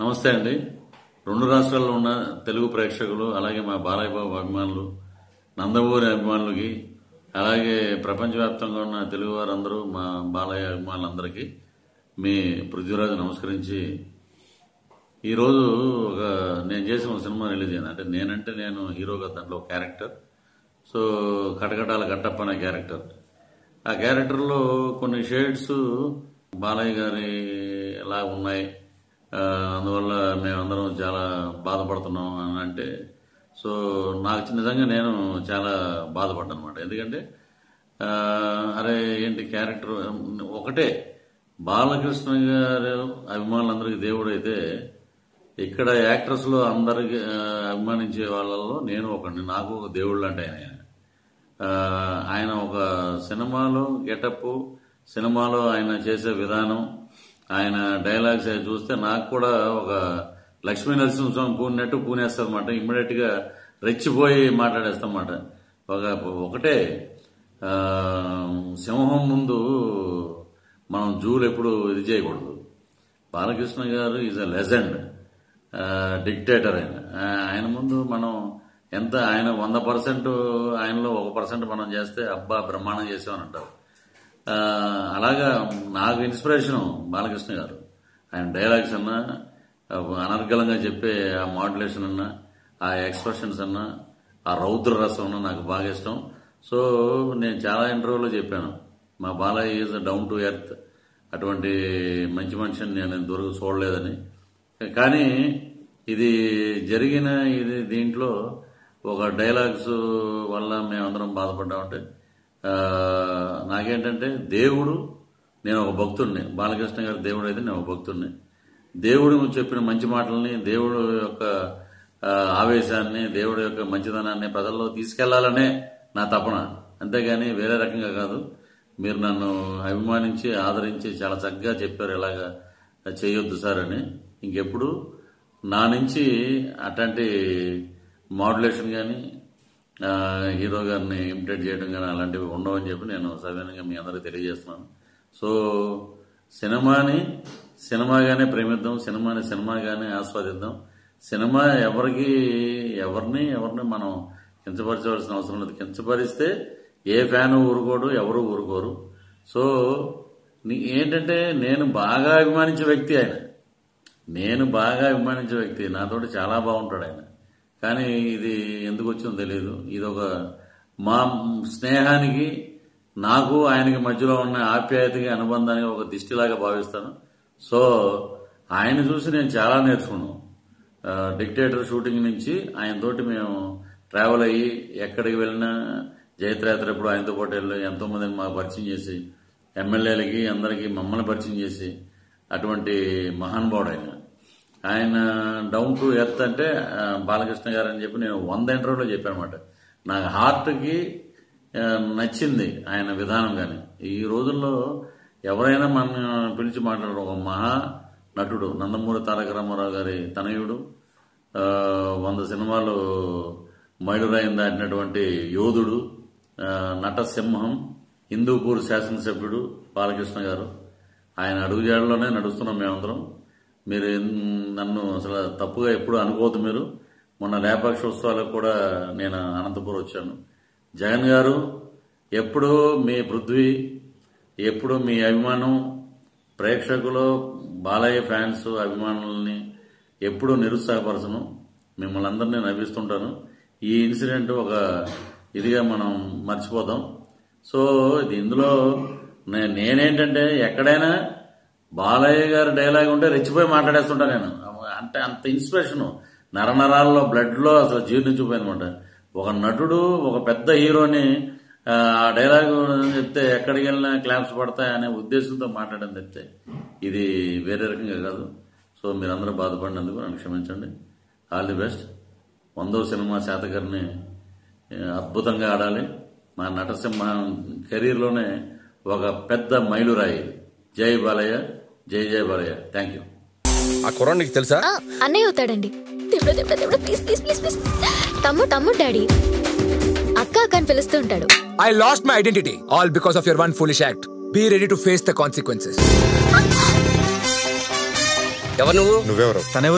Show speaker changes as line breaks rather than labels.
నమస్తే అండి రెండు రాష్ట్రాల్లో ఉన్న తెలుగు ప్రేక్షకులు అలాగే మా బాలయ్య బాబు అభిమానులు నందమూరి అభిమానులకి అలాగే ప్రపంచవ్యాప్తంగా ఉన్న తెలుగు వారందరూ మా బాలయ్య అభిమానులందరికీ మీ పృథ్వీరాజు నమస్కరించి ఈరోజు ఒక నేను చేసిన ఒక సినిమా రిలీజ్ అయింది అంటే నేనంటే నేను హీరోగా దాంట్లో ఒక క్యారెక్టర్ సో కటకటాల కట్టప్ప అనే క్యారెక్టర్ ఆ క్యారెక్టర్లో కొన్ని షేడ్స్ బాలయ్య గారి ఎలా ఉన్నాయి ఆ, అందువల్ల మేమందరం చాలా బాధపడుతున్నాం అని అంటే సో నాకు నిజంగా నేను చాలా బాధపడ్డాను అనమాట ఎందుకంటే ఆ, అరే ఏంటి క్యారెక్టర్ ఒకటే బాలకృష్ణ గారు అభిమానులందరికీ దేవుడు అయితే ఇక్కడ యాక్టర్స్ లో అందరికి ఆ, అభిమానించే వాళ్ళలో నేను ఒకడిని నాకు ఒక దేవుళ్ళు అంటే ఆయన ఆ, ఆయన ఒక సినిమాలో గెటప్ సినిమాలో ఆయన చేసే విధానం ఆయన డైలాగ్స్ అవి చూస్తే నాకు కూడా ఒక లక్ష్మీ నరసింహస్వామి పూనినట్టు పూనేస్తారన్నమాట ఇమ్మీడియట్ గా రెచ్చిపోయి మాట్లాడేస్తామాట ఒక ఒకటే ఆ, సింహం ముందు మనం జూలు ఎప్పుడు ఇది చేయకూడదు బాలకృష్ణ గారు ఈజ్ అ లెజెండ్ డిక్టేటర్ ఆయన ఆ, ఆయన ముందు మనం ఎంత ఆయన వంద పర్సెంట్ ఆయనలో ఒక పర్సెంట్ మనం చేస్తే అబ్బా బ్రహ్మాండం చేసామని అంటారు ఆ, అలాగా నాకు ఇన్స్పిరేషన్ బాలకృష్ణ గారు ఆయన డైలాగ్స్ అన్నా ఆ, అనర్గళంగా చెప్పే ఆ మాడ్యులేషన్ అన్నా ఆ ఎక్స్ప్రెషన్స్ అన్నా ఆ రౌద్ర రసం అన్నా నాకు బాగా ఇష్టం సో నేను చాలా ఇంటర్వ్యూలో చెప్పాను మా Balayya is down to earth అటువంటి మంచి మనిషిని నేను ఇంతవరకు చూడలేదని కానీ ఇది జరిగిన ఇది దీంట్లో ఒక డైలాగ్స్ వల్ల మేమందరం బాధపడ్డామంటే ఆ, నాకేంటంటే దేవుడు నేను ఒక భక్తుడిని బాలకృష్ణ గారి దేవుడు అయితే నేను ఒక భక్తుడిని దేవుడు చెప్పిన మంచి మాటల్ని దేవుడు యొక్క ఆ, ఆవేశాన్ని దేవుడి యొక్క మంచిదనాన్ని ప్రజల్లో తీసుకెళ్లాలనే నా తపన అంతేగాని వేరే రకంగా కాదు మీరు నన్ను అభిమానించి ఆదరించి చాలా చక్కగా చెప్పారు ఎలాగా చేయొద్దు సార్ అని ఇంకెప్పుడు నా నుంచి అట్లాంటి మాడ్యులేషన్ కానీ హీరో గారిని ఇమిటేట్ చేయడం కానీ అలాంటివి ఉండవని చెప్పి నేను సవినంగా మీ అందరికీ తెలియజేస్తున్నాను సో సినిమాని సినిమాగానే ప్రేమిద్దాం సినిమాని సినిమాగానే ఆస్వాదిద్దాం సినిమా ఎవరికి ఎవరిని ఎవరిని మనం కించపరచవలసిన అవసరం లేదు కించపరిస్తే ఏ ఫ్యాన్ ఊరుకోడు ఎవరు ఊరుకోరు సో నీ- ఏంటంటే నేను బాగా అభిమానించే వ్యక్తి ఆయన నేను బాగా అభిమానించే వ్యక్తి నాతోటి చాలా బాగుంటాడు ఆయన కానీ ఇది ఎందుకు వచ్చిందో తెలియదు ఇది ఒక మా స్నేహానికి నాకు ఆయనకి మధ్యలో ఉన్న ఆప్యాయతకి అనుబంధానికి ఒక దిష్టిలాగా భావిస్తాను సో ఆయన చూసి నేను చాలా నేర్చుకున్నాను ఆ, డిక్టేటర్ షూటింగ్ నుంచి ఆయనతోటి మేము ట్రావెల్ అయ్యి ఎక్కడికి వెళ్ళినా జయత్రయాత్ర ఎప్పుడు ఆయనతో పాటు వెళ్ళి ఎంతో మందిని మాకు పరిచయం చేసి ఎమ్మెల్యేలకి అందరికీ మమ్మల్ని పరిచయం చేసి అటువంటి మహానుభావుడు ఆయన ఆయన డౌన్ టు ఎర్త్ అంటే ఆ, బాలకృష్ణ గారు అని చెప్పి నేను వంద ఇంటర్వ్యూలో చెప్పాను అనమాట నాకు హార్ట్కి ఆ, నచ్చింది ఆయన విధానం కానీ ఈ రోజుల్లో ఎవరైనా మన పిలిచి మాట్లాడరు ఒక మహా నటుడు నందమూరి తారక రామారావు గారి తనయుడు ఆ, వంద సినిమాలు మైలురాయిని దాటినటువంటి యోధుడు ఆ, నటసింహం హిందూపూర్ శాసనసభ్యుడు బాలకృష్ణ గారు ఆయన అడుగుజాడలోనే నడుస్తున్నాం మేమందరం మీరు ఎన్- నన్ను అసలు తప్పుగా ఎప్పుడు అనుకోవద్దు మీరు మొన్న లేపాక్ష ఉత్సవాలకు కూడా నేను అనంతపురం వచ్చాను జగన్ గారు ఎప్పుడు మీ పృథ్వీ ఎప్పుడు మీ అభిమానం ప్రేక్షకులు బాలయ్య ఫ్యాన్స్ అభిమానుల్ని ఎప్పుడూ నిరుత్సాహపరచను మిమ్మల్ని అందరినీ నవ్విస్తుంటాను ఈ ఇన్సిడెంట్ ఒక ఇదిగా మనం మర్చిపోతాం సో ఇది ఇందులో నే- నేనేంటంటే ఎక్కడైనా బాలయ్య గారి డైలాగ్ ఉంటే రెచ్చిపోయి మాట్లాడేస్తుంటా నేను అంటే అంత ఇన్స్పిరేషన్ నరనరాల్లో బ్లడ్ లో అసలు జీర్ణించిపోయిందన్నమాట ఒక నటుడు ఒక పెద్ద హీరోని ఆ ఆ డైలాగ్ చెప్తే ఎక్కడికి వెళ్ళినా క్లాప్స్ పడతాయి అనే ఉద్దేశంతో మాట్లాడడం చెప్తే ఇది వేరే రకంగా కాదు సో మీరందరూ బాధపడినందుకు నన్ను క్షమించండి ఆల్ ది బెస్ట్ వందో సినిమా శాతకర్ని ఆ, అద్భుతంగా ఆడాలి మా నటసింహ కెరీర్లోనే ఒక పెద్ద మైలురాయి ఇది జై బాలయ్య జై జై బాలయ్య థ్యాంక్ యూ
ఆ కుర్రాడు నీకు తెలుసా
ఆ, అన్నయ్య అవుతాడండి దేవుడా దేవుడా దేవుడా ప్లీజ్ ప్లీజ్ ప్లీజ్ ప్లీజ్ తమ్ముడు తమ్ముడు డాడీ అక్క అక్క అని పిలుస్తూ ఉంటాడు
I lost my identity all because of your one foolish act be ready to face the consequences
ఎవరు నువ్వు
నువ్వెవరు
తనెవరు